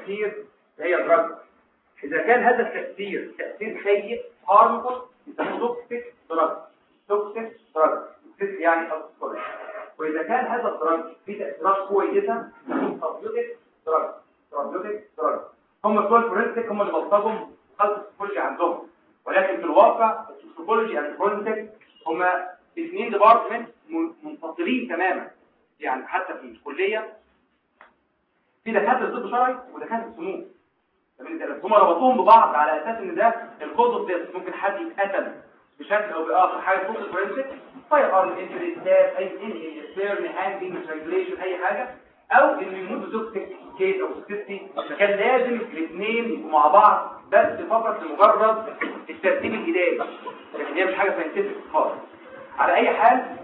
تأثير هي دراج إذا كان هذا التأثير تأثير سيء harmful يسموه توكسيك دراج توكسيك دراج يعني أصفر وإذا كان هذا الدراج فيه تأثيرات كويسة يسموه ثرابيوتيك دراج ثرابيوتيك دراج هم بتوع الفورنسيك هم اللي بلطجوا خلط السيكولوجي عندهم ولكن في الواقع السيكولوجي يعني الفورنسيك هم اثنين ديبارتمنت منفصلين تماما يعني حتى في الكلية في دكاتره طب شرعي ودكاتره سموم هم ربطوهم ببعض على اساس ان ده الكوز ده ممكن حد يتقتل بشكل او باخر حاجه فوق الفورنسيك فاير ارم انجري ستاب اي ان سيرن هاندنج ترانجليشن اي حاجه او انه يموت بزوجتك كيس او سكستي فكان لازم الاثنين يبقوا مع بعض بس فقط لمجرد الترتيب الاداري لكن هي مش حاجه ساينتفك خالص على اي حال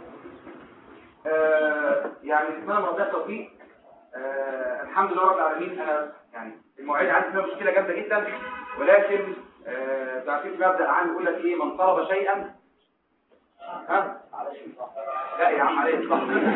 آه يعني اتمنى موضوع التوفيق آه الحمد لله رب العالمين انا يعني المواعيد عندي فيها مشكله جامده جدا ولكن آه تعرفين مبدا عندي يقول لك ايه من طلب شيئا ها لا يا عم عليه صح من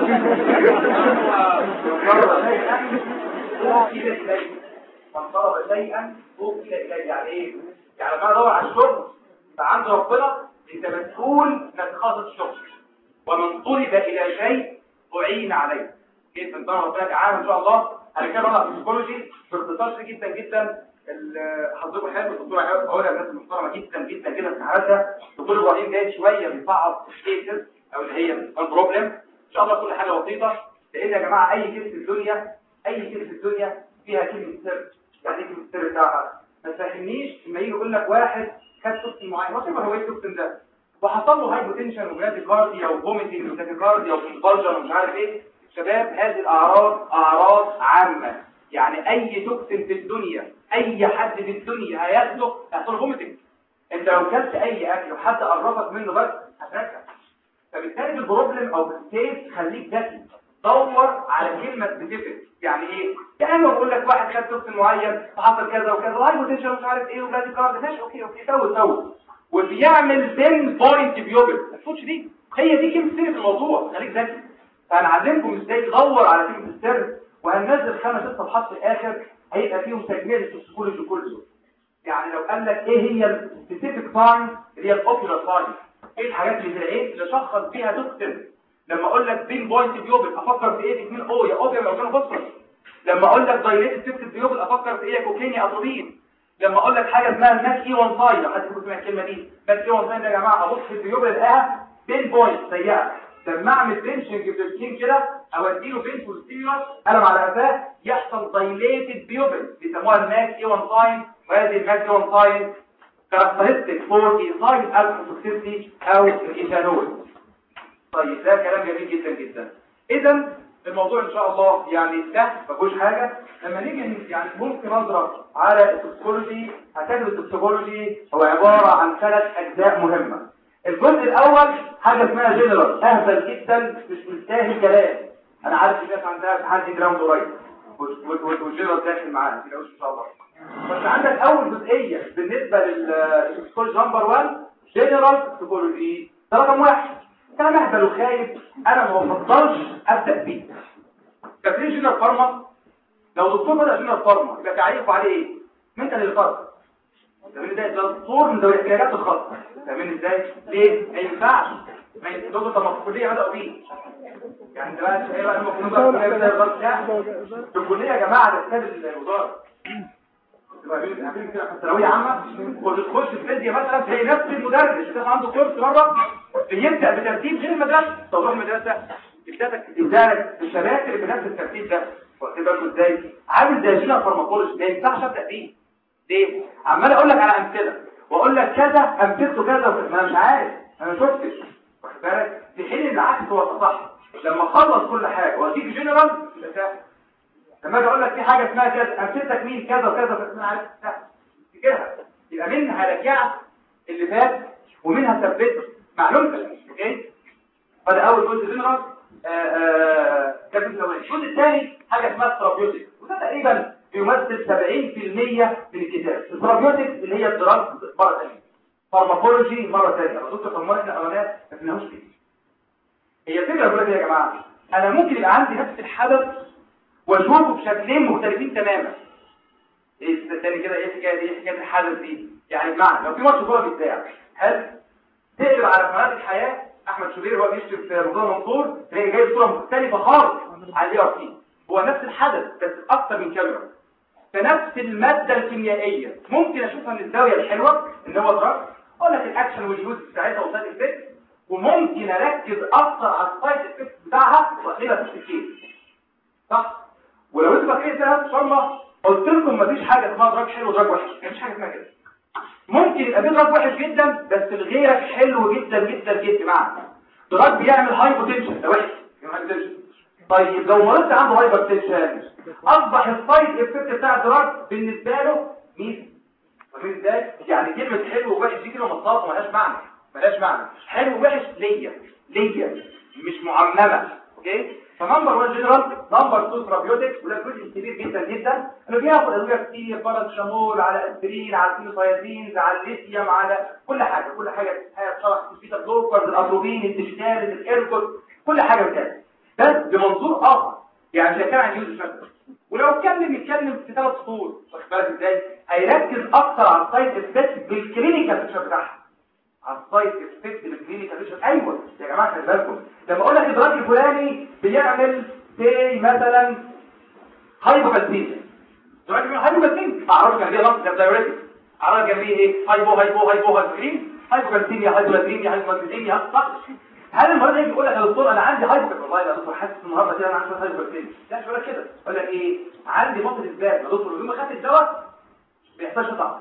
طلب شيئا اوكل اليه من طلب شيئا اوكل اليه يعني ايه يعني لما ادور على الشغل فعند ربنا انت مسؤول انك تخلص الشغل ومن طلب الى شيء اعين عليه كيف من طلب ربنا تعالى ان شاء الله هنتكلم بقى في السيكولوجي باختصار جدا جدا حضرتك حلو الدكتور هقول الناس المحترمه جدا جدا جدا في حالتها الدكتور ابراهيم جاي شويه بيصعب الكيسز او اللي هي البروبلم ان شاء الله كل حاجه بسيطه لان يا جماعه اي كيس في الدنيا اي كيس في الدنيا فيها كلمه سر يعني ايه كلمه السر بتاعها ما تفهمنيش لما يجي يقول لك واحد خد توكسين معين وات هو التوكسين ده وحصل له هايبوتنشن وبراديكارديا وفوميتنج وتاكيكارديا وكونفرجن ومش عارف ايه شباب هذه الاعراض اعراض عامه يعني اي توكسين في الدنيا اي حد في الدنيا هياخده هيحصل فوميتنج انت لو كلت اي اكل وحد قربك منه بس هترجع فبالتالي البروبلم او الستيج خليك ذكي دور على كلمه سبيسيفيك يعني ايه يعني بقول لك واحد خد توكسين معين وحصل كذا وكذا وهاي بوتنشال مش عارف ايه وبادي كارد ماشي اوكي اوكي سوي سوي وبيعمل 10 بوينت بيوبل ما تفوتش دي هي دي كلمه سر في الموضوع خليك ذكي فهنعلمكم ازاي تدور على كلمه السر وهننزل خمس ست صفحات في الاخر هيبقى فيهم تجميع التوكسيكولوجي كله يعني لو قال لك ايه هي السبيسيفيك ساين اللي هي الاوبيولار ساين ايه الحاجات اللي زي ايه اللي شخص بيها توكسين لما اقول لك بين بوينت بيوبل افكر في ايه 2 او يا اوبيوم او كانوا فوسفورس لما اقول لك دايريت سيبتيك بيوبل افكر في ايه يا كوكين يا اتروبين لما اقول لك حاجه اسمها الماك اي 1 ساين لو حد يقول الكلمه دي ماك اي 1 ساين ده يا جماعه ابص في البيوبل الاقيها بين بوينت سيئه لما اعمل بنشنج بالكين كده او اديله بين بوستيريور قلم على قفاه يحصل دايليتد بيوبل بيسموها الماك اي 1 ساين وهذه الماك اي 1 ساين كاركترستيك فور ايثايل الكتروكسيتي او الايثانول طيب ده كلام جميل جدا جدا اذا الموضوع ان شاء الله يعني ده ما فيهوش حاجه لما نيجي يعني ممكن نظره على التوكسيكولوجي هتجد التوكسيكولوجي هو عباره عن ثلاث اجزاء مهمه الجزء الاول حاجه اسمها جنرال اهبل جدا مش مستاهل كلام انا عارف الناس عندها امتحان جراوند قريب والجنرال داخل معانا ما تلاقوش ان شاء الله بس عندك اول جزئيه بالنسبه للسكول نمبر 1 جنرال سيكولوجي ده رقم واحد كلام اهبل وخايب انا ما بفضلش ابدا بيه فاكرين جنرال فارما لو دكتور بدا جنرال فارما يبقى تعريفه عليه ايه من اللي فرق فاهمين ازاي ده دكتور من ذوي الاحتياجات الخاصه فاهمين ازاي ليه ما ينفعش ما ينفعش طب ما في الكليه بداوا بيه يعني دلوقتي ايه بقى المفروض بقى الكليه بدا غلط لا في الكليه يا جماعه ده استاذ الوزاره عاملين كده في الثانويه عامه وتخش في فيزياء مثلا تلاقي نفس المدرس كان عنده كورس مره بيبدا بترتيب غير المدرسه تروح المدرسه ابتدت ابتدت الشباتر بنفس الترتيب ده واخد بالكم ازاي عامل زي جينا فارماكولوجي ما ينفعش ابدا بيه ليه عمال اقول لك على امثله واقول لك كذا امثلته كذا وكذا ما انا مش عارف انا ما شفتش واخد بالك في حين العكس هو الصح لما اخلص كل حاجه واديك جنرال يبقى سهل لما اجي اقول لك في حاجه اسمها كذا امثلتك مين كذا وكذا وكذا انا عارف سهل تفتكرها يبقى منها رجعت اللي فات ومنها ثبت معلومتك اوكي فده اول جزء جنرال كابتن الجزء الثاني حاجه اسمها ثيرابيوتيك وده تقريبا بيمثل 70% من الكتاب الثيرابيوتيك اللي هي الدراسه مره ثانيه فارماكولوجي مره ثانيه دكتور طب احنا اولاد ما فيناهوش كده هي الفكره بقول يا جماعه انا ممكن يبقى عندي نفس الحدث واشوفه بشكلين مختلفين تماما ايه الثاني كده ايه الحكايه دي ايه حكايه الحدث دي يعني بمعنى لو في ماتش كوره بيتذاع هل تقلب على قناه الحياه احمد شوبير هو بيشتم في رمضان منصور تلاقي جايب صوره مختلفه خالص عن الاي ار سي هو نفس الحدث بس اكتر من كاميرا فنفس الماده الكيميائيه ممكن اشوفها من الزاويه الحلوه ان هو دراج اقول لك الاكشن واليوز بتاعتها وسايد افكت وممكن اركز اكتر على السايد افكت بتاعها واخليها تشتكي صح ولو انتوا فاكرين كده ان شاء الله قلت لكم مفيش حاجه اسمها دراج حلو ودراج وحش مفيش حاجه اسمها كده ممكن يبقى دراج وحش جدا بس لغيرك حلو جدا جدا جدا معاك دراج بيعمل هاي بوتنشال ده وحش طيب لو مريض عنده هايبر تنشن اصبح السايد افكت بتاع الدراج بالنسبه له ميزه فاهمين ازاي يعني كلمه حلو ووحش دي كلمه مطلقه مالهاش معنى مالهاش معنى حلو ووحش ليا ليا مش معممه اوكي فنمبر 1 جنرال نمبر 2 ترابيوتكس وده جزء كبير جدا جدا انه بياخد ادويه كتير باراسيتامول على اسبرين على سينوسايزين على الليثيوم على كل حاجه كل حاجه شرح البيتا بلوكرز الاتروبين الديجيتال الاركوت كل حاجه بتاعتها بس بمنظور اخر يعني مش كان عن يوز فاكتور ولو اتكلم يتكلم في ثلاث سطور واخد بالك ازاي هيركز اكتر على السايد افكت بالكلينيكال بيكتشر بتاعها على السايد افكت بالكلينيكال بيكتشر ايوه يا جماعه خلي بالكم لما اقول لك الدراج الفلاني بيعمل سي مثلا هايبوكالسيميا دراج بيعمل هايبوكالسيميا ما اعرفش كان ايه لفظ ده دايوريتك اعرف جنبيه ايه هايبو هايبو هايبو هايبوكالسيميا هايبوكالسيميا هايبوكالسيميا هايبوكالسيميا صح هل المريض يجي يقول لك يا دكتور انا عندي هايبوكالسيميا والله يا دكتور حاسس النهارده كده انا عندي هايبوكالسيميا لا مش بقول لك كده بقول لك ايه عندي مصل اسباب يا دكتور يوم ما خدت الدواء ما بيحصلش طعم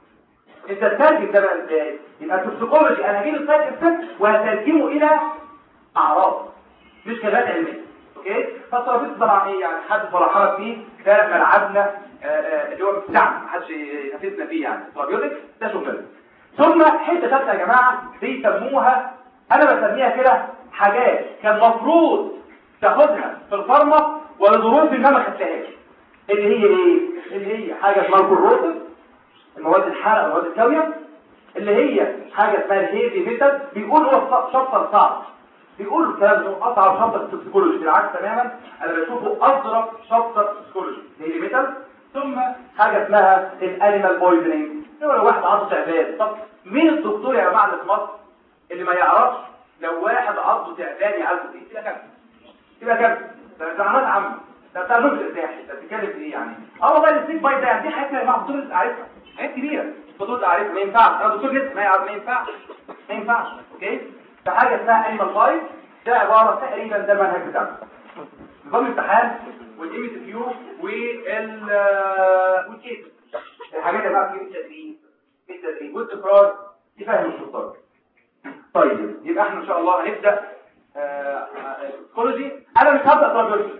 انت تترجم ده بقى ازاي يبقى التوكسيكولوجي انا هجيب السايد افكت وهترجمه الى اعراض مش كلمات علميه اوكي فالترابيط طبعا ايه يعني حد فرحان فيه ده ملعبنا اللي هو بتاعنا محدش ينافسنا فيه يعني الترابيوتكس ده شغلنا ثم حته ثالثه يا جماعه بيسموها انا بسميها كده حاجات كان المفروض تاخدها في الفارما ولظروف ما ما خدتهاش اللي هي ايه اللي هي حاجه اسمها الكروتين المواد الحارقه المواد الكاويه اللي هي حاجه اسمها الهيفي ميتال بيقول هو شابتر صعب بيقول الكلام ده اصعب شابتر توكسيكولوجي بالعكس تماما انا بشوفه اضرب شابتر توكسيكولوجي هيفي ميتال ثم حاجه اسمها الانيمال بويزنينج هو لو واحد عضه تعبان طب مين الدكتور يا جماعه في مصر اللي ما يعرفش لو واحد عضه تعبان يعالجه ايه تبقى كارثه تبقى كارثه ده زعامات عامه ده بتاع نزل ارتاح انت بتتكلم في ايه يعني اه والله السيك باي ده دي حاجه يا جماعه دكتور عارفها حاجات كبيره الدكتور عارفها ما ينفعش انا دكتور جسم ما ينفعش ما ينفعش اوكي ده حاجه اسمها انيمال باي ده عباره تقريبا ده المنهج بتاعنا نظام الامتحان والام اس كيو وال والكيس الحاجات اللي بقى في التدريب التدريب والتكرار يفهم الشطار طيب يبقى احنا ان شاء الله هنبدا سيكولوجي انا مش هبدا ترابيولوجي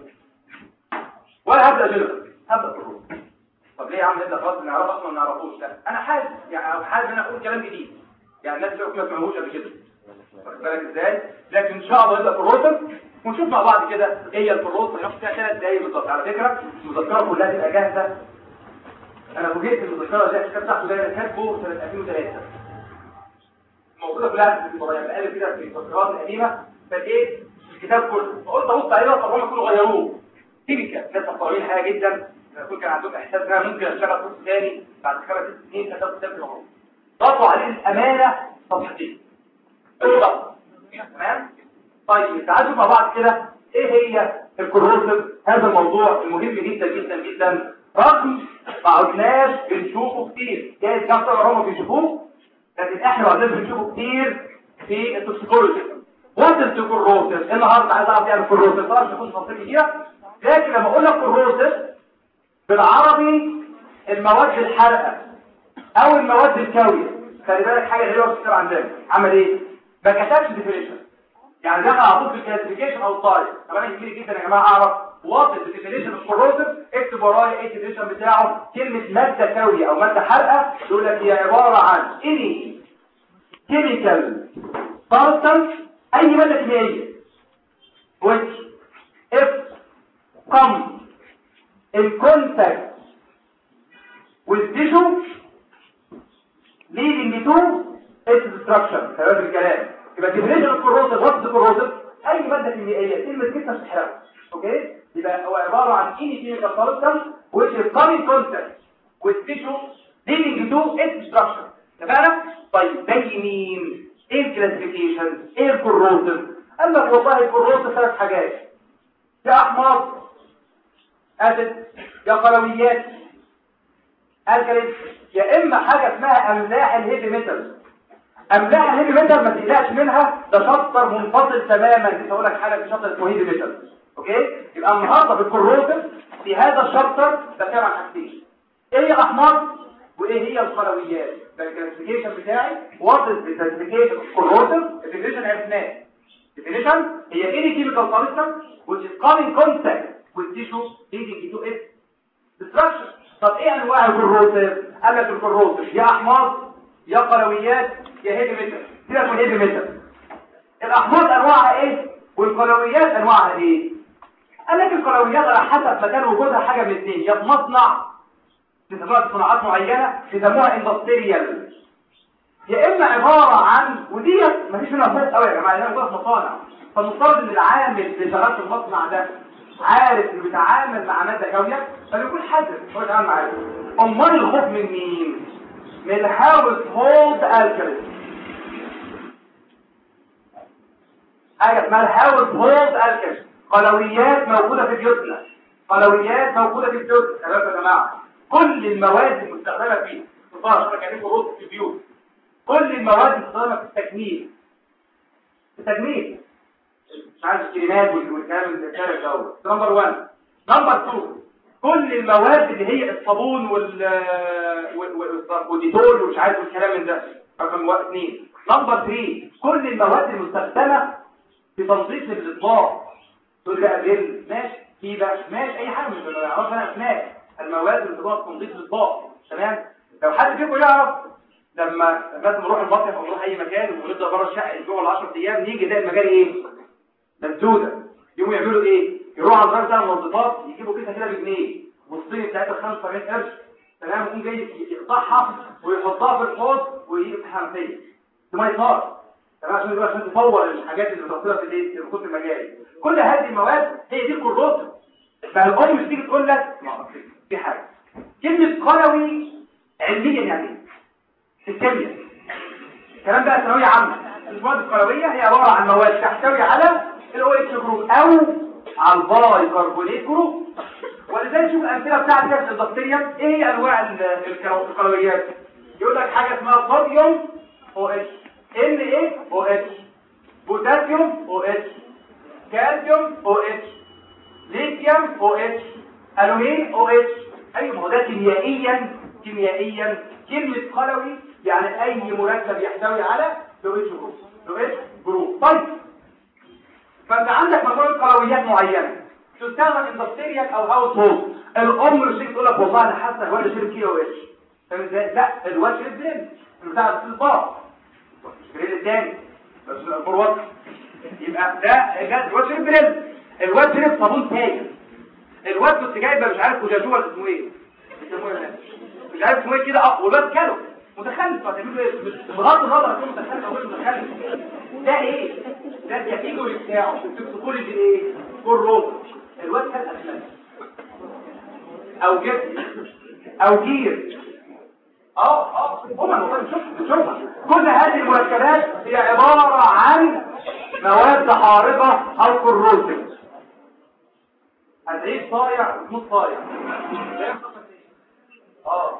ولا هبدا جيولوجي هبدا ترابيولوجي طب ليه يا عم نبدا خلاص نعرف اصلا ما نعرفوش لا انا حابب يعني حابب ان انا اقول كلام جديد يعني الناس اللي ما سمعوش قبل كده واخد بالك ازاي لكن ان شاء الله نبدا في الروتر ونشوف مع بعض كده ايه هي الفروض هناخد فيها ثلاث دقايق بالظبط على فكره المذكره كلها تبقى جاهزه انا فوجئت المذكره دي الكتاب بتاعته ده كاتبه سنه 2003 موجوده كلها في المراجع بقلب كده في المذكرات القديمه فلقيت الكتاب كله فقلت ابص عليه طب هم كله غيروه تيبيكال ناس محترمين حاجه جدا يكون كان عندهم احساس ان انا ممكن اشتغل كورس ثاني بعد خمس ست سنين كتاب كتاب الموضوع ضافوا عليه الامانه صفحتين بالظبط تمام طيب تعالوا مع بعض كده ايه هي الكروسيف هذا الموضوع المهم جدا جدا جدا رغم ما عدناش بنشوفه كتير جايز كام سنه هم بيشوفوه لكن احنا ما عدناش بنشوفه كتير في التوكسيكولوجي وات الكروسيف النهارده عايز اعرف يعني الكروسيف طبعا مش هخش في تفاصيل كتيره لكن لما اقول لك كروسيف بالعربي المواد الحارقه او المواد الكاويه خلي بالك حاجه غير في الكتاب عندنا عمل ايه ما كتبش ديفينيشن يعني دخل على طول في الكلاسيفيكيشن او الطايف طب انا يهمني جدا يا جماعه اعرف وات الديفينيشن الكروسيف اكتب ورايا ايه الديفينيشن بتاعه كلمه ماده كاويه او ماده حارقه يقول لك هي عباره عن اني كيميكال سبستانس اي ماده كيميائيه which if come in contact with tissue leading to its destruction خلاص الكلام يبقى ديفينيشن الكروسيف وات الكروسيف اي ماده كيميائيه كلمه كده مش تحرقها اوكي يبقى هو عباره عن اني كيميكال سبستانس which is coming contact والتيشو ليدنج تو its structure اتفقنا طيب زي مين ايه الكلاسيفيكيشن ايه الكروسيف قال لك والله الكروسيف ثلاث حاجات يا احماض اسيد يا قلويات الكاليز يا اما حاجه اسمها املاح الهيفي ميتال املاح الهيفي ميتال ما تقلقش منها ده شطر منفصل تماما دي هقول لك حاجه في شطر اسمه هيفي ميتال اوكي يبقى النهارده في الكروسيف في هذا الشطر بتكلم عن حاجتين ايه هي الاحماض وايه هي القلويات ده الكلاسيفيكيشن بتاعي وات از الكلاسيفيكيشن كروسيف الديفينيشن عرفناه definition هي any chemical substance which is come in contact with tissue leading to its destruction طب ايه انواع الكروسيف قال لك الكروسيف يا احماض يا قلويات يا هيفي ميتال سيبك من هيفي ميتال الاحماض انواعها ايه والقلويات انواعها ايه قال لك القلويات على حسب مكان وجودها حاجه من اثنين يا في مصنع بتسموها في صناعات معينه بيسموها اندستريال يا اما عباره عن وديت مفيش منها فرق قوي يا جماعه لان في مصانع فالمفترض ان العامل اللي شغال في المصنع ده عارف انه بيتعامل مع ماده كاويه فبيكون حذر هو يتعامل معاه امال الخوف من مين من الهاوس هولد الكاليز حاجه اسمها الهاوس هولد الكاليز قلويات موجوده في بيوتنا قلويات موجوده في بيوتنا يا جماعه كل المواد المستخدمه فيه تفاصيل كان رز في البيوت كل المواد المستخدمه في التجميل في التجميل مش عارف الكريمات والكلام اللي كان دوت نمبر 1 نمبر 2 كل المواد اللي هي الصابون وال والديتول ومش عارف الكلام من ده رقم 2 نمبر 3 كل المواد المستخدمه في تنظيف الاطلاق تقول لي بقى جل ماشي في بقى ماشي اي حاجه مش بعرفها انا اسماء المواد اللي بتبقى في تنظيف الاطلاق تمام لو حد فيكم يعرف لما مثلا نروح المصيف او نروح اي مكان ونفضل بره الشقه اسبوع ولا 10 ايام نيجي نلاقي المكان ايه مسدوده يقوموا يعملوا ايه يروحوا على الراجل بتاع المنظفات يجيبوا كيسه كده بجنيه والصين بتاعتها 75 قرش تمام يقوم جاي يقطعها ويحطها في الحوض ويجيب الحنفيه ثم يصار تمام عشان يقول عشان تفور الحاجات اللي بتحطها في الايه في الخط المجاري كل هذه المواد هي دي الكروسيف فالام مش تيجي تقول لك في حاجه كلمه قلوي علميا يعني في الكيمياء الكلام ده ثانويه عامه المواد القلويه هي عباره عن مواد تحتوي على الاو اتش جروب او على الباي كربونات جروب ولذلك شوف الامثله بتاعت كده الضغطيه ايه هي انواع القلويات يقول لك حاجه اسمها صوديوم او اتش ان ايه او اتش بوتاسيوم او اتش كالسيوم او اتش ليثيوم او اتش الومين او اتش اي ما هو ده كيميائيا كيميائيا كلمه قلوي يعني اي مركب يحتوي على لو اتش جروب لو اتش جروب طيب فانت عندك مجموعه قلويات معينه تستخدم اندستريال او هاوس هولد الام مش تيجي تقول لك والله انا حاسه الواد شرب كيلو اتش فاهم ازاي لا الواد شرب بريم بتاع الصباح مش بريم الثاني بس الفروات يبقى ده جد الواد شرب بريم الواد شرب صابون تاجر الواد كنت جايبه مش عارف وجاجوه اسمه ايه مش عارف اسمه ايه كده اه والواد كله متخلف هتعملوا ايه بغض النظر عن متخلف او مش متخلف ده ايه ده الكاتيجوري بتاعه تمسكوا لي ايه كل روز الواد كان اسلم او جد او جير اه اه هما شوفها كل هذه المركبات هي عبارة عن مواد حارقة او كروسيف هتعيش صايع مش صايع اه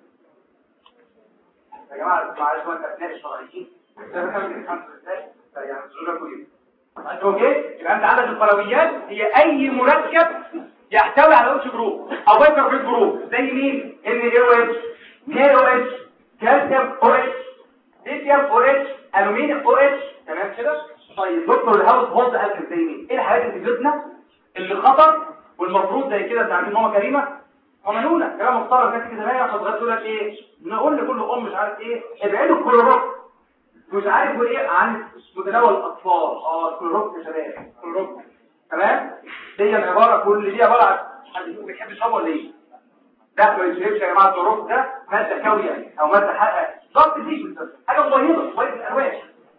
يا جماعة معلش وانت ابناء الشرعيين ده كان الحمد لله يعني سؤال كويس اوكي يبقى انت عندك القلويات هي اي مركب يحتوي على اوتش جروب او بايكربونات جروب زي مين ان اي او اتش كي او اتش كالسيوم او اتش ليثيوم او اتش الومنيوم او اتش تمام كده طيب دكتور الهاوس هولد قال زي مين ايه الحاجات اللي في جسمنا اللي خطر والمفروض زي كده تعمل ماما كريمه ومنونه كلام محترم كانت كده زمان عشان تقول لك ايه نقول لكل ام مش عارف ايه ابعدوا الكلوروكس مش عارف ايه عن متناول الاطفال اه الكلوروكس يا شباب الكلوروكس تمام دي عباره كل دي عباره عن حد بيحب يشرب ولا ايه لا ما يشربش يا جماعه الكلوروكس ده ماده كاويه او ماده حقه ضغط دي حاجه مبيضه مبيضه الالوان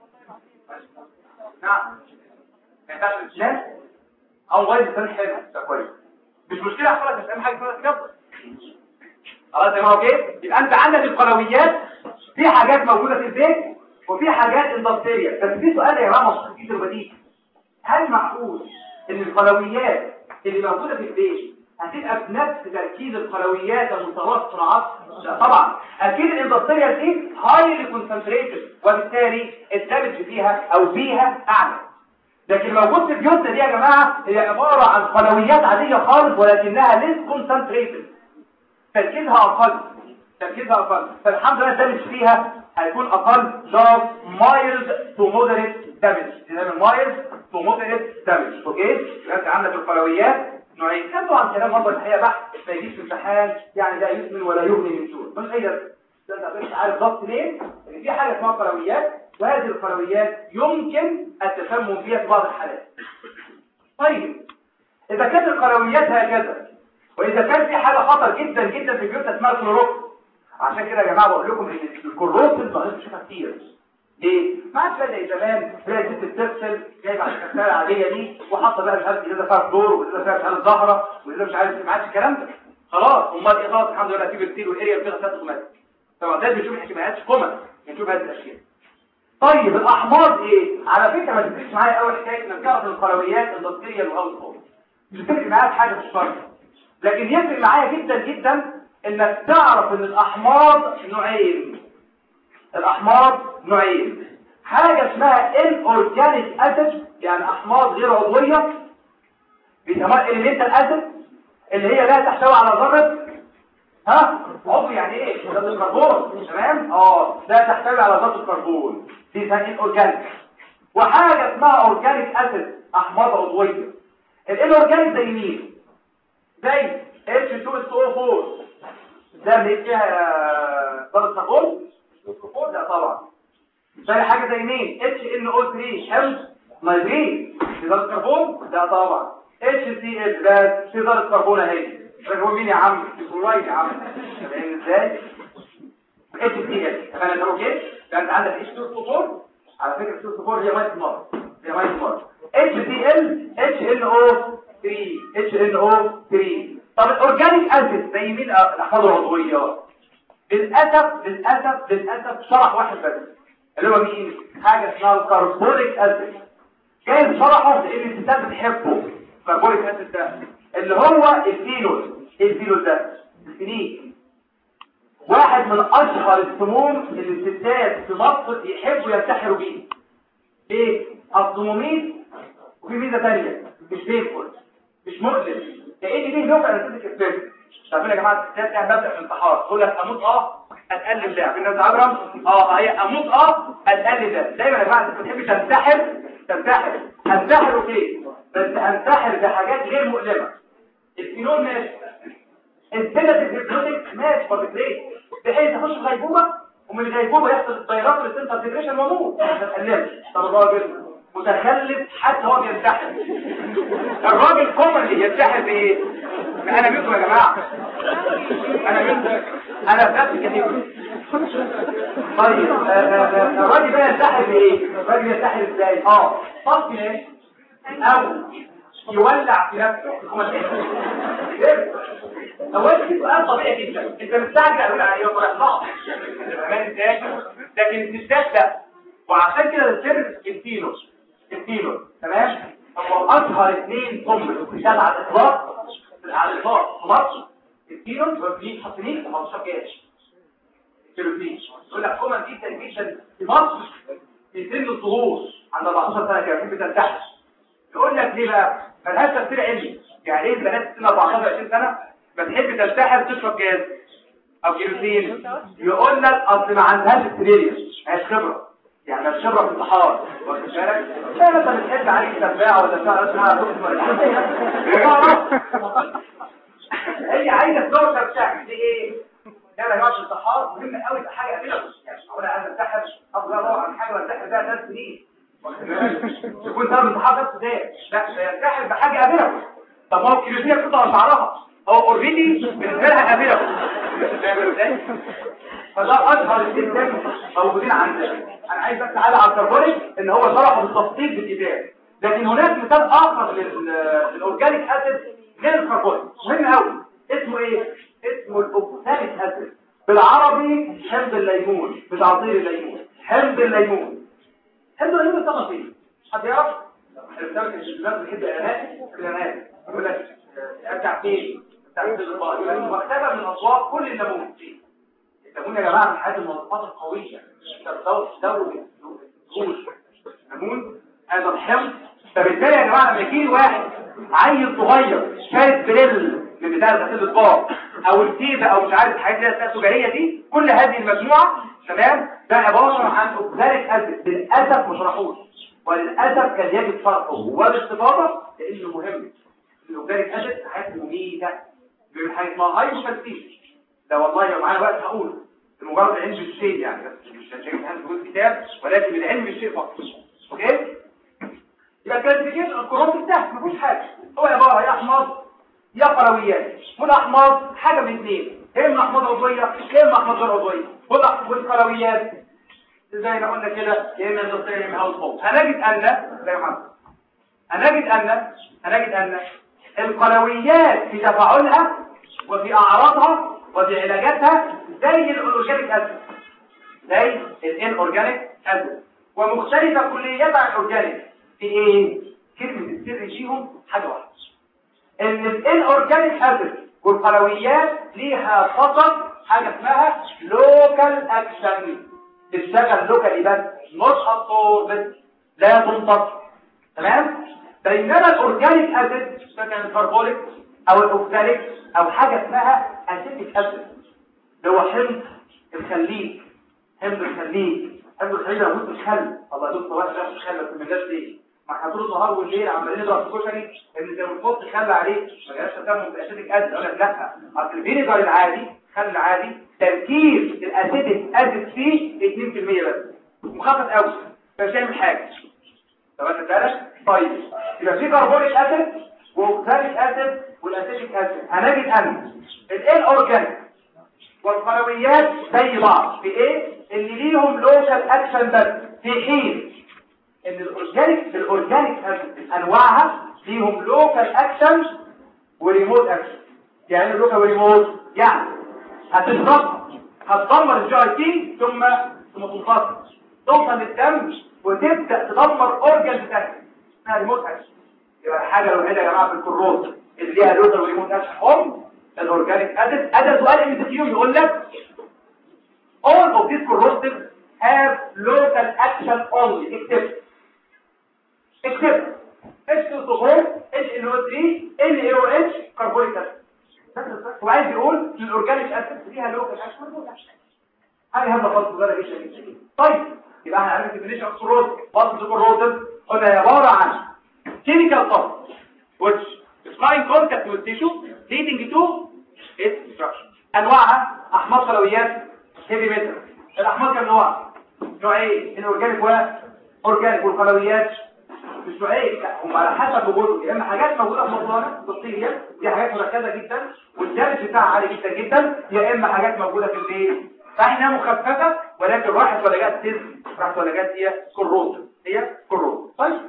نعم ما ينفعش تتشال او مبيض الانسان حلو ده كويس مش مشكله احصل لك اهم حاجه اسمها تكبر خلاص يا اوكي يبقى انت عندك القلويات في حاجات موجوده في البيت وفي حاجات اندستريال بس في سؤال يا جماعه مش كتير بديهي هل معقول ان القلويات اللي موجوده في البيت هتبقى بنفس تركيز القلويات المستورده في الصناعات لا طبعا اكيد الاندستريال دي هايلي كونسنتريتد وبالتالي الدمج فيها او فيها اعلى لكن موجود في بيوتنا دي يا جماعه هي عباره عن قلويات عاديه خالص ولكنها ليس كونسنتريتد تركيزها اقل تركيزها اقل فالحمد لله الدمج فيها هيكون اقل جاست مايلد تو مودريت دامج دي مايلد تو مودريت دامج اوكي يبقى انت عندك القلويات نوعين كان طبعا كلام برضه الحقيقه بحث ما يجيش في امتحان يعني لا يثمن ولا يغني من جوع مش هي انت مش عارف ضبط ليه ان في حاجه اسمها قلويات وهذه القلويات يمكن التسمم فيها في بعض الحالات طيب اذا كانت القلويات هكذا واذا كان في حاجه خطر جدا جدا في بيوتنا اسمها الكلوروكس عشان كده يا جماعه بقول لكم ان الكلوروكس ظاهر بشكل كتير ليه؟ ما عادش زي زمان تلاقي ست بتغسل جايبه على الكفايه العاديه دي وحاطه بقى مش عارف ازازه فيها فلور وازازه فيها مش عارف زهره وازازه مش عارف ما عادش الكلام ده خلاص امال ايه خلاص الحمد لله في بكتير والاريا فيها غسالات اوتوماتيك طبعا ده بنشوف احتمالات كومن بنشوف هذه الاشياء طيب الاحماض ايه على فكره ما تفرقش معايا اول حكايه انك تعرف القلويات الاندستريال والاوت مش بتفرق معايا في حاجه في الشرط لكن يفرق معايا جدا جدا انك تعرف ان الاحماض نوعين الاحماض نوعين حاجة اسمها الاورجانيك اسيد يعني احماض غير عضوية بيسموها الاليمنتال اسيد اللي هي لا تحتوي على ذرة ها عضو يعني ايه ذرة الكربون تمام اه لا تحتوي على ذرة الكربون دي اسمها الاورجانيك وحاجة اسمها اورجانيك اسيد احماض عضوية الاورجانيك زي مين زي H2SO4 ده اللي فيها ذرة كربون لا طبعا زي حاجة زي مين HNO3 حمض نيترين في ذرة كربون لا طبعا HCl ده في ذرة كربون اهي هو مين يا عم كلورايد يا عم فاهم ازاي HCl تمام انت اوكي ده انت عندك H2SO4 على فكرة H2SO4 هي ميه النار هي ميه النار HCl HNO3 HNO3 طب الاورجانيك اسيد زي مين الاحماض العضويه للاسف للاسف للاسف شرح واحد بس اللي هو مين حاجه اسمها الكربونيك اسيد جاي شرحه لان الستات بتحبه الكربونيك اسيد ده اللي هو الفينول ايه الفينول ده الفينيك واحد من اشهر السموم اللي الستات في مصر يحبوا ينتحروا بيه ليه الصموميد وفي ميزه ثانيه مش بينفول مش مؤلم لان دي نوع من اسيد الكبد عارفين يا جماعه الستات يعني مبدا في الانتحار تقول لك اموت اه اتقلب ده في الناس عبرم اه هي اموت اه اتقلب ده دايما يا جماعه انت بتحب تنتحر تنتحر هنتحر اوكي بس هنتحر بحاجات غير مؤلمه الفينول ماشي السيلة الهيبنوتيك ماشي فبتريد بحيث تخش في غيبوبه ومن الغيبوبه يحصل التيارات للسنتر ديبريشن وموت ما تتقلبش طب الراجل متخلف حتى هو بينتحر الراجل كومنلي ينتحر بايه انا منكم يا جماعه انا منكم انا في نفس الكاتيجوري طيب الراجل بقى ينتحر بايه الراجل ينتحر ازاي اه طب ايه او يولع في نفسه هو ده سؤال طبيعي جدا انت مستعجل اقول عليه ولا صعب لكن الستات لا وعشان كده السر الفينو الفينو تمام هو اشهر اثنين ام بتشتغل على الاطلاق على الاطلاق في مصر الفينو والفينو حاطين 15 جاش الفينو يقول لك كومن دي تنفيشن في مصر في سن الظهور عند 14 سنه كده بتحب تنتحر يقول لك ليه بقى ملهاش تفسير علمي يعني ايه البنات سن 14 20 سنه بتحب تنتحر تشرب جاز او كيروسين يقول لك اصل ما عندهاش اكسبيرينس مش خبره يعني مش خبره في الانتحار واخد بالك لا انت بتحب عليك تباع ولا بتاع اسمها دكتور هي عايزه تدور بتاعك دي ايه لا لا يا الانتحار مهم قوي في حاجه كده يعني اقول انا انتحر افضل ادور عن حاجه وانتحر بيها ثلاث سنين يكون ده الانتحار نفسه ده لا ينتحر بحاجه قابله طب هو الكيلوزيه بتقطع شعرها هو اوريدي بالنسبه لها قابله فده اشهر الاثنين موجودين عندنا انا عايز بس اعلق على الكربونيك ان هو شرحه بالتفصيل في الكتاب لكن هناك مثال اخر للاورجانيك اسيد غير الكربونيك مهم قوي اسمه ايه اسمه الاوكساليك اسيد بالعربي حمض الليمون بتعطير الليمون حمض الليمون حمض الليمون طبعا فيه حد يعرف الرسالة الشباب بيحب الاعلانات الاعلانات يقول لك ارجع فين بتاع مكتبه من اصوات كل الليمون فيه الليمون يا جماعه من حاجات المنظمات القويه تقدروا تدوروا الليمون هذا الحمض فبالتالي يا جماعه لما يجي واحد عيل صغير شارب بريل من بتاع غسيل الاطباق او التيبه او مش عارف الحاجات اللي هي التجاريه دي كل هذه المجموعه تمام ده عباره عن اوكساليك اسيد للاسف مش راحوش وللاسف كان يجب فرقه والاستفاضه لانه مهم الاوكساليك اسيد حاجات مميته من حاجه اسمها هايبوفالسيس ده والله لو معانا وقت هقول بمجرد العلم بالشيء يعني بس مش هنشغل في جزء كتاب ولكن العلم بالشيء فقط اوكي يبقى كلاسيفيكيشن الكروت بتاعك مفيش حاجه هو عباره يا احمر يا قرويات والاحماض حاجه من اثنين يا اما احماض عضويه يا اما احماض غير عضويه والقرويات زي ما قلنا كده يا اما اندوستريا يا اما هاوس هولد هنجد ان زي ما هنجد ان هنجد ان القرويات في تفاعلها وفي اعراضها وفي علاجاتها زي الاورجانيك اسيد زي الان اورجانيك اسيد ومختلفه كليات عن الاورجانيك في ايه كلمه السر فيهم حاجه واحده ان الان اورجانيك اسيد والقلويات ليها فقط حاجه اسمها لوكال اكشن تشتغل لوكالي بس مش ابسوربت لا تنطق تمام بينما الاورجانيك اسيد سواء الكربوليك او الاوكساليك او حاجه اسمها اسيتيك اسيد اللي هو حمض الخليج حمض الخليج حمض الخليج لو مش خل الله يدوس واحد مش خل بس ما جاش ليه ما احنا طول النهار والليل عمالين نضرب في كشري ان زي ما بنحط خل عليه ما جاش تسمم في اسيتيك اسيد اقول لك لا اصل الفينيجر العادي خل عادي تركيز الاسيتيك اسيد فيه 2% بس مخفف قوي مش هيعمل حاجه تمام بالك طيب يبقى في كربونيك اسيد واوكساليك اسيد والاسيتيك اسيد هنجد ان الايه اورجانيك والقلويات زي بعض في ايه اللي ليهم لوكال اكشن بس في حين ان الاورجانيك الاورجانيك انواعها ليهم لوكال اكشن وريموت اكشن يعني لوكال وريموت يعني هتشرب هتدمر الجي اي تي ثم ثم تنفصل توصل للدم وتبدا تدمر اورجان بتاعك اسمها ريموت اكشن يبقى الحاجه الوحيده يا جماعه في الكروت اللي ليها لوكال وريموت اكشن هم الاورجانيك اسيد هذا سؤال ام سي يقول لك all of these corrosives have local action only except except H2O4 HNO3 NaOH كربونيك اسيد هو عايز يقول ان الاورجانيك اسيد ليها لوكال اكشن هذه هذا فصل صغير جدا طيب يبقى احنا عرفنا definition of corrosive what is corrosive قلنا هي عباره عن chemical compound which is in contact with tissue leading to its destruction انواعها احماض خلويات هيفي ميتال الاحماض كم نوع نوعين الاورجانيك واورجانيك والخلويات مش نوعين لا هم على حسب وجودهم يا اما حاجات موجوده في مصنع تصويريه دي حاجات مركزه جدا والدرج بتاعها عالي جدا جدا يا اما حاجات موجوده في البيت فاحنا مخففه ولكن راحت ولا جت تز راحت ولا جت هي كروز هي كروز طيب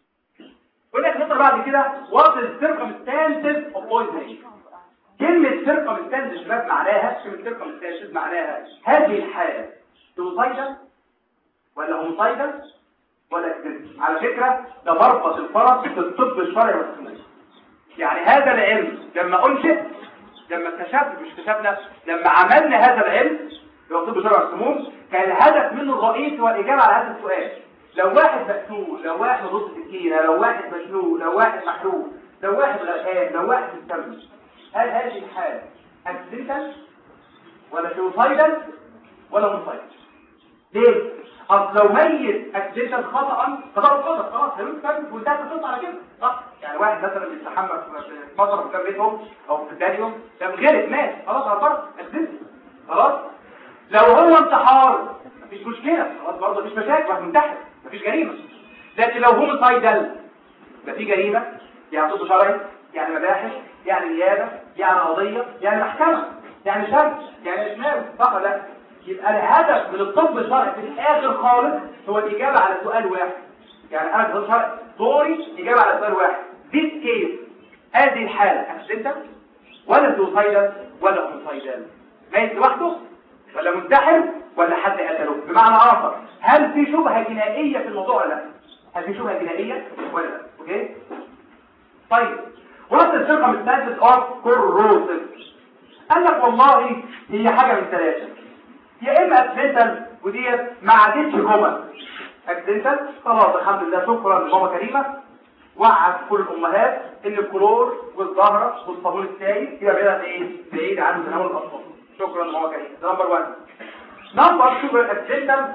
ولكن نقطه بعد كده وات السيركمستانسز اوف بويزنينج كلمة circumstances شباب معناها كلمة circumstances معناها هذه الحالة توصيدا ولا هومصيدا ولا كذب على فكرة ده مربط الفرس في الطب الشرعي والسنة يعني هذا العلم لما أنشئ لما اكتشفنا مش اكتشفنا لما عملنا هذا العلم اللي هو طب شرع السموم كان الهدف منه الرئيسي هو الإجابة على هذا السؤال لو واحد مقتول لو واحد ضد سكينة لو واحد مجنون لو واحد محروق لو واحد غرقان لو واحد مستمر هل هذه الحالة اكسيدنتال ولا سوسايدال ولا هومسايدال ليه؟ اصل لو ميت اكسيدنتال خطأ خطأ خطأ خلاص هيموت كامل وانتهت القصة على كده صح يعني واحد مثلا بيستحمى في مطر في بيتهم او في الداريوم ده غيرت مات خلاص على الفرق اكسيدنتال خلاص لو هو انتحار مفيش مشكلة خلاص برضه مفيش مشاكل منتحر مفيش جريمة لكن لو هومسايدال ده في جريمة يعني صوت شرعي يعني مباحث يعني نيابة يعني قضية يعني محكمة يعني شرط يعني إشمال صح لا يبقى الهدف من الطب الشرعي في الآخر خالص هو الإجابة على سؤال واحد يعني أنا كطب شرعي دوري إجابة على سؤال واحد this case هذه الحالة أكسنتال ولا سوسايدال ولا هومسايدال ميت لوحده ولا منتحر ولا حد قتله بمعنى اخر هل في شبهه جنائيه في الموضوع ولا لا هل في شبهه جنائيه ولا لا اوكي طيب وصل الرقم السادس اوف كوروسيف قال لك والله هي حاجه من ثلاثه يا اما اكسنتال وديت ما عادتش جمل اكسنتال خلاص الحمد لله شكرا لماما كريمه وعد كل الامهات ان الكلور والزهره والصابون السائل يبقى بعيد ايه بعيد عن تناول الاطفال شكرا لماما كريمه ده نمبر 1 نمبر شكرا الاكسنتال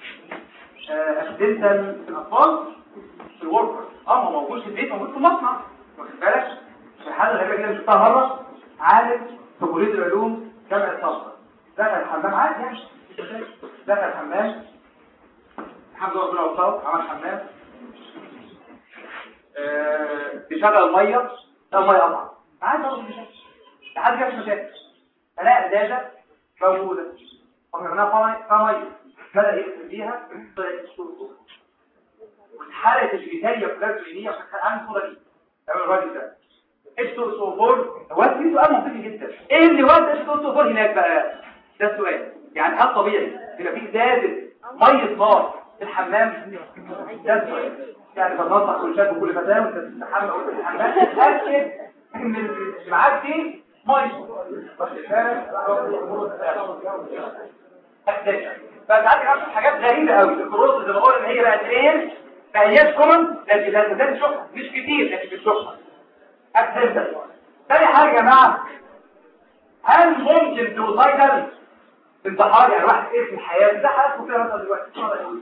اكسنتال في الاطفال في الوركر اه موجود في البيت موجود في المصنع واخد بالك الحاله الغريبه كده شفتها مره عالم في كليه العلوم جامعه طنطا دخل الحمام عادي يعني دخل الحمام الحمد لله ربنا وفقه عمل حمام آه، بيشغل الميه الميه قطع عادي برضه مش لحد كده مش مشاكل فلاقي ازازه موجوده فكرناها فيها ميه بدا يقفل بيها طلعت الصوره واتحرقت الجيتاريا كلها الجينيه وكانت عامل الصوره دي تمام الراجل ده السوسوفور هو في سؤال منطقي جدا ايه اللي ودى السوسوفور هناك بقى ده السؤال يعني هل طبيعي يبقى في ازازه ميه نار في الحمام ده السؤال يعني بننظف كل شاب وكل فتاه وانت بتستحمى او في الحمام تتاكد ان اللي معاك دي ميه فانت عندك حاجات غريبه قوي الكروس اللي بقول ان هي بقت ايه ما هياش كومن لكن لا تزال شحنه مش كتير لكن بالشحنه اكسنتر تاني حاجه يا جماعه هل ممكن توصيدل انتحار يعني واحد اسم الحياه ده حياته كده مثلا دلوقتي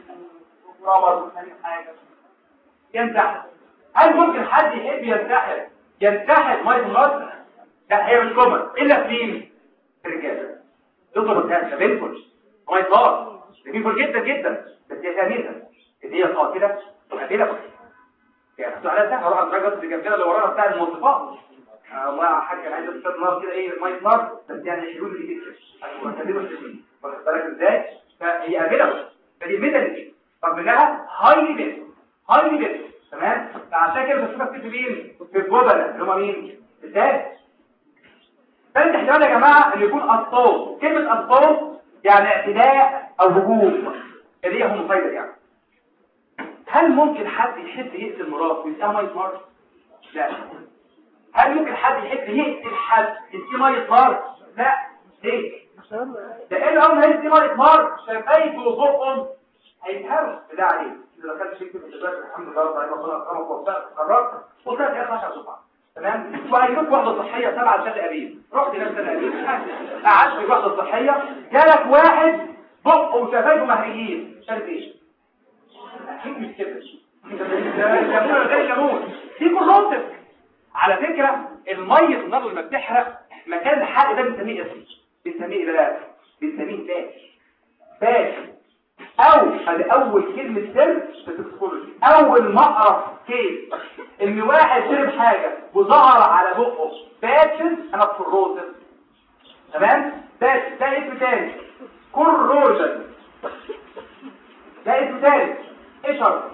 رمض حاجه ينتحر هل ممكن حد يحب ينتحر ينتحر ميه النار لا هي مش كومن الا في مين الرجاله تطلب الناس بينفل ميه نار بينفل جدا جدا بس هي ثانيه دي هي قاتله قاتله يعني السؤال ده هروح اتفرج بس الجنبيه اللي ورانا بتاع الموظفات والله يا حاج انا عايز اشرب نار كده ايه ميه نار بس يعني يشيلوا لي كده وهتديله الشديد واخد بالك ازاي فهي قابله فدي ميدل طب منها هاي بيت هاي بيت تمام فعشان كده بشوفك في مين في الجبله اللي هم مين ازاي ثالث احتمال يا جماعه ان يكون الصوت كلمه الصوت يعني اعتداء او هجوم اللي هي هوموسايدر يعني هل ممكن حد يحب يقتل مراته ويسقيها ميه نار لا هل ممكن حد يحب يقتل حد يسقيه ميه نار لا ليه لان اول ما يسقي ميه نار شفايفه وبقهم هيتهرس ده عليه اذا كان شيء كده دلوقتي الحمد لله رب العالمين ربنا اكرمك ووفقك قررت وطلعت يا 12 دفعه تمام وهيروح وحده صحيه تبع شهر قريب رحت نفس القريب قعدت في وحده صحيه جالك واحد بقه وشفايفه مهريين مش عارف ايه اكيد مش كده ليمون غير ليمون دي كروتك على فكرة المية النار لما بتحرق مكان الحرق ده بنسميه اسم بنسميه ايه بقى بنسميه باش باش او ادي اول كلمة سر في التوكسيكولوجي اول ما اقرا كيس ان واحد شرب حاجة وظهر على بقه باتشز انا في الروزن تمام ده ده اسم تاني كوروجن ده اسم تاني اشر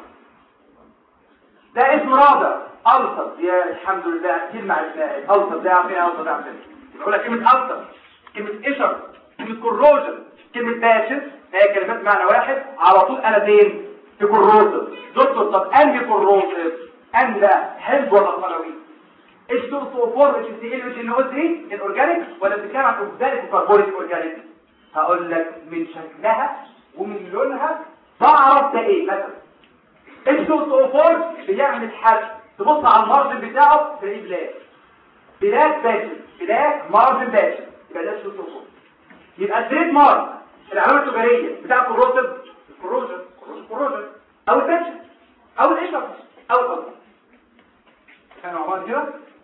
ده اسم رابع ألصر يا الحمد لله كلمة عرفناها ألصر ده عارفين ألصر ده عارفين يقول لك كلمة ألصر كلمة اشر كلمة كوروجن كلمة باشس هي كلمات معنى واحد على طول أنا فين في كوروجن دكتور طب أنهي كوروجن أنهي ده حلو ولا قلوي ايش تقصد فور اتش سي ال اتش ان او 3 الاورجانيك ولا بتتكلم عن اوكساليك وكربونيك اورجانيك هقول لك من شكلها ومن لونها بعرف ده ايه مثلا السوسوفور بيعمل حرق تبص على المارجن بتاعه تلاقيه بلاك بلاك باشن بلاك مارجن باشن يبقى ده السوسوفور يبقى التريد مارك العلامه التجاريه بتاع الكروسيف الكروجن الكروجن او الباشن او الاشر او البطن كانوا عمال كده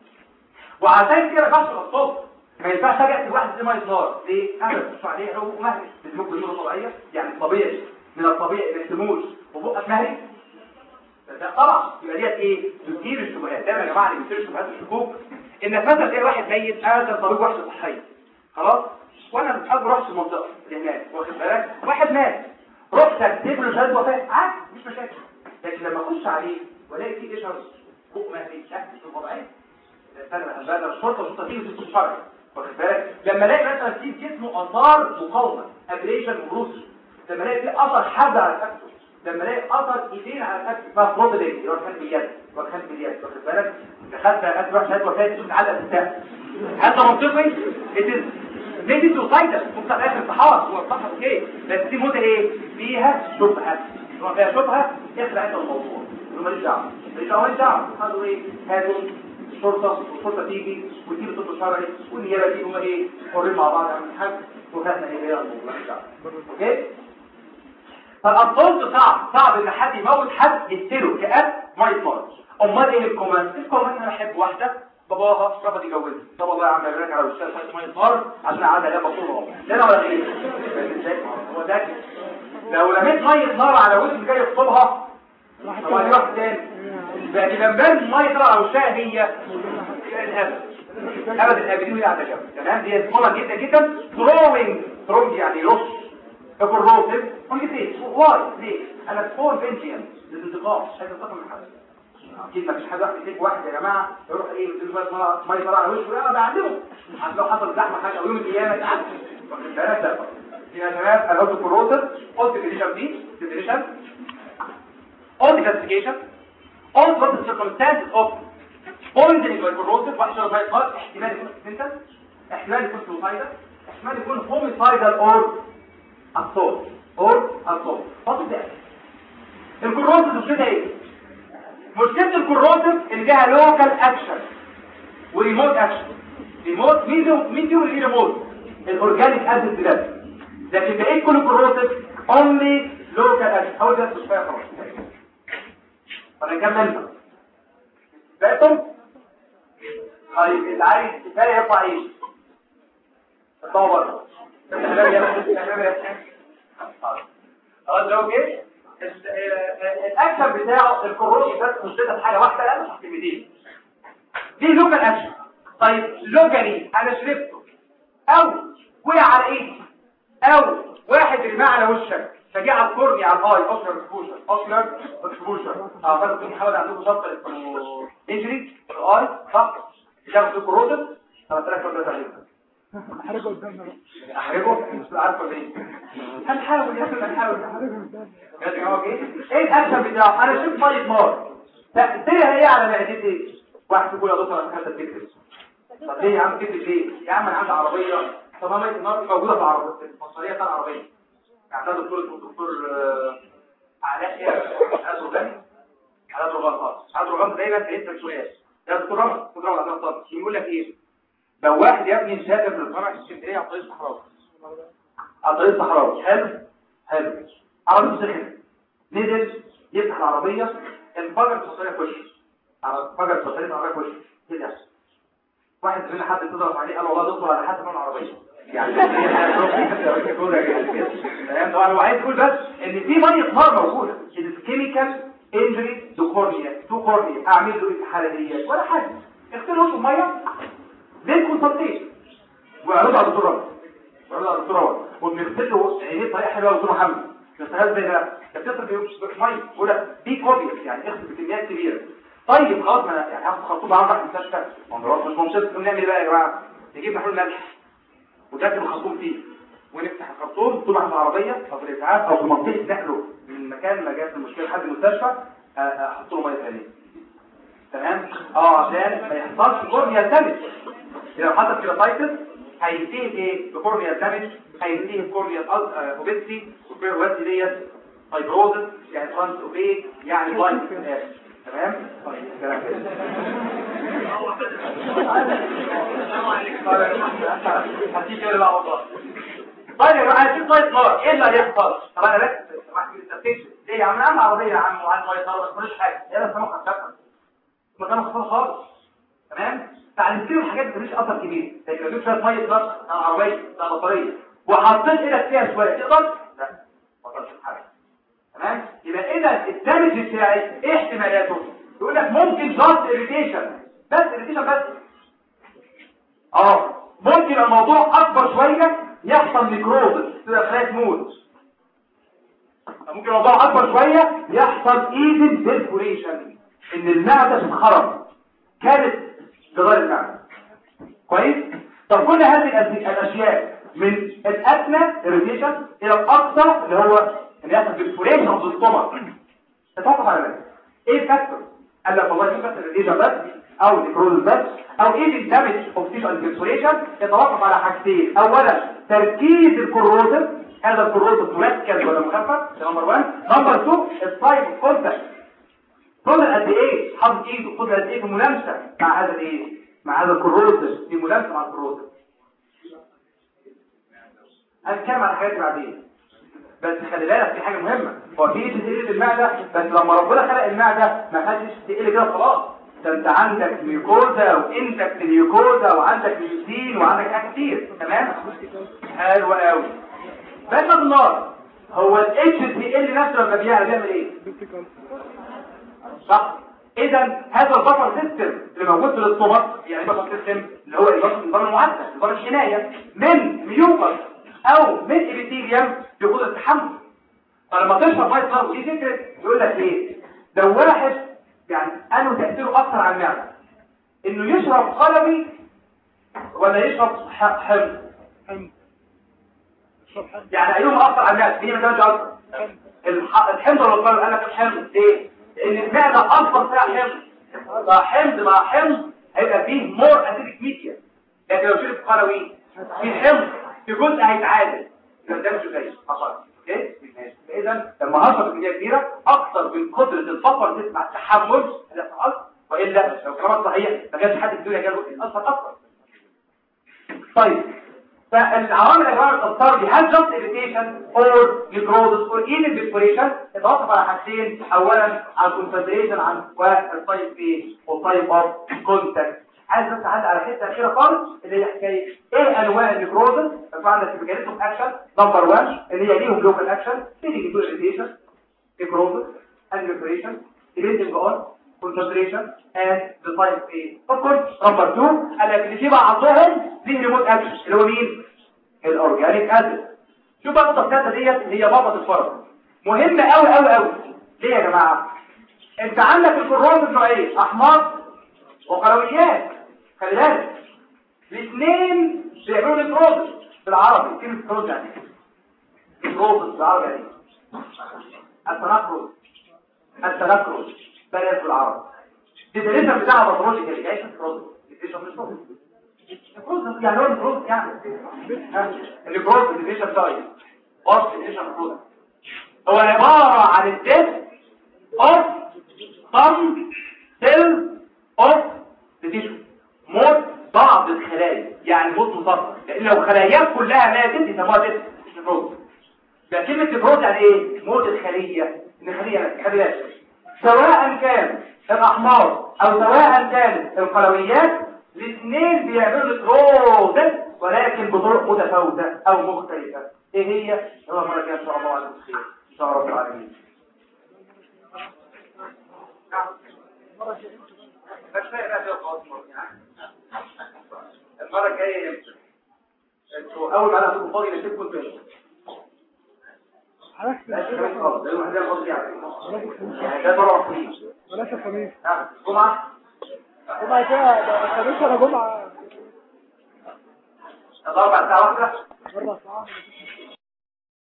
وعشان كده فحص الصوت ما ينفعش اجي اكتب واحد زي ما يطلع ليه انا بخش عليه هو مهري بتموت بالنور طبيعيه يعني طبيعي من الطبيعي ما يكتموش وبقك مهري ده طبعا يبقى ديت ايه تثير الشبهات دايما يا جماعه اللي بيثير الشبهات الشكوك انك مثلا تلاقي واحد ميت قاعد طبيب وحده صحيه خلاص وانا مش قادر اروح المنطقه اللي هناك واخد بالك واحد مات رحت اكتب له شهاده وفاه عادي مش مشاكل لكن لما اخش عليه والاقي فيه اشهر فوق مهري شكل في الوضعيه استنى بقى الشرطه الشرطه دي بتتفرج واخد بالك لما الاقي مثلا في جسمه اثار مقاومه ابريشن وروس لما الاقي في اثر حد على كتفه لما الاقي اثر ايدين على كتفه اسمها فروت دي يروح كان باليد يروح كان باليد واخد بالك دخلت قد روح شهاده وفاه تشوف على السهم هذا منطقي اتز ليه سوسايدال ممكن اخر انتحار هو صح اوكي بس دي موتة ايه فيها شبهه هو فيها شبهه اخلع انت الموضوع ماليش دعوه ماليش دعوه ماليش دعوه هاتوا ايه هاتوا الشرطه والشرطه تيجي وتجيب الطب الشرعي والنيابه دي هم ايه حرين مع بعض يعملوا حاجه وهاتنا ايه هي الموضوع ماليش دعوه اوكي فالابطال صعب صعب ان حد يموت حد يقتله كأب ما يطلعش امال ايه الكوماند الكوماند انا بحب واحده باباها رفض يجوزها طب والله يا عم يقول لك على وشها شويه ميه نار عشان اقعد عليها بطوله لا انا ولا ايه هو ده لو رميت ميه نار على وش جاي يخطبها طب هيروح تاني بقى لما الميه طلع على وشها هي الابد ابد الابدين وهي على جنب تمام دي اسمها جدا جدا ثروينج ثروينج يعني رش كروسيف قلت ليه واي ليه انا فور بنجيان للانتقام مش عايز انتقم من حد اكيد ما فيش حد واحد يسيب واحد يا جماعه يروح ايه يديله شويه ميه طلع على وشه يلا بعلمه عشان لو حصل زحمه حاجه او يوم القيامه تعدي واخد بالك ده يا شباب انا قلت كروسيف قلت ديفينيشن دي ديفينيشن on the classification on what the circumstances of poisoning by corrosive وحشرة زي القلب احتمال يكون accidental احتمال يكون suicidal احتمال يكون homicidal or assault or assault what is that الكروسيف مشكلتها ايه مشكلة الكروسيف اللي ليها لوكال اكشن وريموت اكشن ريموت مين دي مين دي واللي ريموت الاورجانيك اسيد بس لكن بقيت كل كروسيف اونلي لوكال اكشن هو ده شويه خلاص فنكمل بقيتم طيب اللي عايز كفايه يرفع ايه اطلعوا بره خلاص لو جه الاكشن بتاعه الكروسيف بس مشكلتها في حاجه واحده لا مش كلمتين دي لوكال اكشن طيب لوكالي انا شربته او وقع على ايدي او واحد رماه على وشك فجاء على الكورني على الاي اوسلر اكسبوجر اوسلر اكسبوجر اه فانتوا كنتوا حاول عندكم شطه انجري الاي صح شافوا الكروسيف 3000 ولا 30 حرجه قدامنا بقى احرجه مش عارفه ليه هنحاول يا اخي هنحاول يا جماعه ايه ايه الاكشن بتاعه انا شفت ميه نار تاثيرها ايه على معدتي واحد يقول يا دكتور انا خدت تكتب طب ليه يا عم تكتب ليه يا عم انا عندي عربيه طب ما ميه النار موجوده في العربيه المصريه بتاع العربيه يعني ده دكتور اسمه دكتور آه، علاء ايه علاء رغم علاء رغم خالص علاء رغم دايما بيسال سؤال ده دكتور رغم دكتور رغم علاء رغم يقول لك ايه لو واحد يا ابني مسافر من القمع اسكندريه على طريق الصحراوي على طريق الصحراوي حلو حلو عربيته سخنت نزل يفتح العربيه انفجر التصريح في وشه انفجر التصريح في وشه ايه ده واحد من حد تضغط عليه قال والله دكتور على حسب من العربيه يعني تمام طبعا هو عايز يقول بس ان في ميه نار موجوده الكيميكال انجري تو كورنيا تو كورنيا اعمل له ايه الحاله ديت ولا حاجه اغسل وشه بميه ليه كونسلتيشن وعرضوا على الدكتور وعرضوا على الدكتور وبنغسل له عينيه بطريقه حلوه دكتور محمد بتشتغل زي ده بتصل في ميه ولا دي كوبي يعني اغسل بكميات كبيره طيب خلاص ما أنا يعني هاخد خرطوم عندك في المستشفى وندرس مش ممسك نعمل ايه بقى يا جماعه نجيب محلول ملح ونركب الخرطوم فيه ونفتح الخرطوم طبعا في العربيه او في الاسعاف او في منطقه نقله من مكان ما جات المشكله لحد المستشفى آه، آه، احط له ميه ثانيه تمام اه عشان ما يحصلش كورنيا دامج لو حصل كيراتايتس هينتهي بايه بكورنيا دامج هينتهي بكورنيا اوبيستي والكورنيا ديت فايبروزس يعني ترانس اوبيك يعني بلايند في الاخر تمام طيب كلام كده هديك كده بقى والله طيب يا جماعه عايزين طيب نار ايه اللي هيحصل طب انا بس سمحت لي التفتيش ليه يا عم انا عربيه يا عم وعايز طيب نار ما تقولش حاجه يلا سامح خفافه مكان خفاف خالص تمام تعلمتيهم الحاجات دي مش اثر كبير لكن لو جبت شويه ميه نار على العربيه على البطاريه وحطيت ايدك فيها شويه تقدر لا ما تقدرش حاجه تمام يبقى اذا الدمج بتاعي ايه احتمالاته يقول لك ممكن جاست اريتيشن بس اريتيشن بس اه ممكن الموضوع اكبر شويه يحصل نيكروز تبقى خلايا تموت ممكن الموضوع اكبر شويه يحصل ايفن ديسبوريشن ان المعده تتخرب كانت جدار المعده كويس طب كل هذه الأس- الاشياء من الادنى irritation الى الاقصى اللي هو ان يحصل بالفوريشن اوف ذا تتوقف على ذلك ايه الفاكتور قال لك والله في فاكتور الريجن بس او الكروز بس او ايه الدامج اوف تيشو انفلتريشن يتوقف على حاجتين اولا تركيز الكروزر هذا الكروزر مركز ولا مخفف ده نمبر 1 نمبر 2 التايب اوف كونتاكت فضل قد ايه حاطط ايده فضل قد ايه في منافسه مع هذا الايه مع هذا الكروزر في منافسه مع الكروزر هنتكلم عن الحاجات دي بعدين بس خلي بالك في حاجه مهمه هو في تقل في المعده بس لما ربنا خلق المعده ما خدش تقل كده خلاص ده انت عندك ميوكوزا وانتك ميوكوزا وعندك ميوسين وعندك حاجات كتير تمام حلو قوي بس النار هو الاتش تي ال نفسه لما بيعمل بيعمل ايه صح اذا هذا البفر سيستم اللي موجود في الاستومك يعني البفر سيستم اللي هو النظام المعدل نظام الحمايه من ميوكس او من ابيثيليوم بيقود التحمل فلما تشرب ميه نار ودي فكره يقول لك ايه لو واحد يعني انه تاثيره اكثر على المعده انه يشرب قلبي ولا يشرب ح- حمض حمد اشرب حمد يعني ايهما اكثر على المعده مين ما كانش اكثر حمد الح- الحمض ولا القلب قال لك الحمض ليه لان المعده اكثر فيها حمض فحمض مع حمض هيبقى فيه مور اسيدك ميديا لكن لو شرب قلوي في حمض في جزء هيتعادل يبقى ده مش زي حصل اوكي اذا لما هشرب كميه كبيره اكثر من قدره الفقر تسمع التحمل هذا فعل والا لو كلامك صحيح ما كانش حد في الدنيا جاله اصلا اكثر طيب فالعوامل الأجرام الأبطار دي هل just irritation or necrosis or even desperation يتوقف على حاجتين أولا على concentration عن والطيب ايه والطيب of contact عايز بس اعدي على حته اخيره خالص اللي هي حكايه ايه انواع النيكروزس فعندنا ميكانيزم اكشن نمبر 1 اللي هي ليهم لوكال اكشن تيجي تو irritation necrosis and respiration depending on concentration and the type A of course number 2 قال لك اللي في بعضهم ليه ريموت اكشن اللي هو مين الاورجانيك اسيد شوف بقى التفصيلات ديت اللي هي بابا الفرد مهمه قوي قوي قوي ليه يا جماعه انت عندك الكروموسوم نوعين احمر وقلويات خلي بالك الاثنين بيعملوا نيكروزس بالعربي كلمه نيكروز يعني إيه؟ نيكروزس بالعربي يعني إيه؟ التنكروز التنكروز بلاش بالعربي الديفينيشن بتاعها باثولوجيكال يعني ايه نيكروز الديفينيشن مش نيكروز نيكروز يعني هو نيكروز يعني ها؟ النيكروز الديفينيشن بتاعه ايه وصف الديفينيشن نيكروز هو عباره عن الديث اوف some cells of the tissue موت بعض الخلايا يعني موت مصدر لان لو خلاياك كلها ماتت يسموها ديث مش نيكروز ده كلمة نيكروز يعني ايه موت الخلية ان الخلية خلية سواء كان الاحمار او سواء كانت القلويات الاثنين بيعملوا نيكروز ولكن بطرق متفاوتة او مختلفة ايه هي هو مرة كده ان شاء الله على خير ان شاء الله رب العالمين بس بقى ده خلاص يعني المرة الجاية امتى؟ انتوا اول ما انا هتبقوا فاضي نسيبكم تاني حضرتك لا شيء كمان خالص ده الواحد فاضي يعني بلاش يعني ده مرة فيه بلاش الخميس ها جمعة جمعة كده ده الخميس ولا جمعة الأربع ساعة واحدة أربع ساعات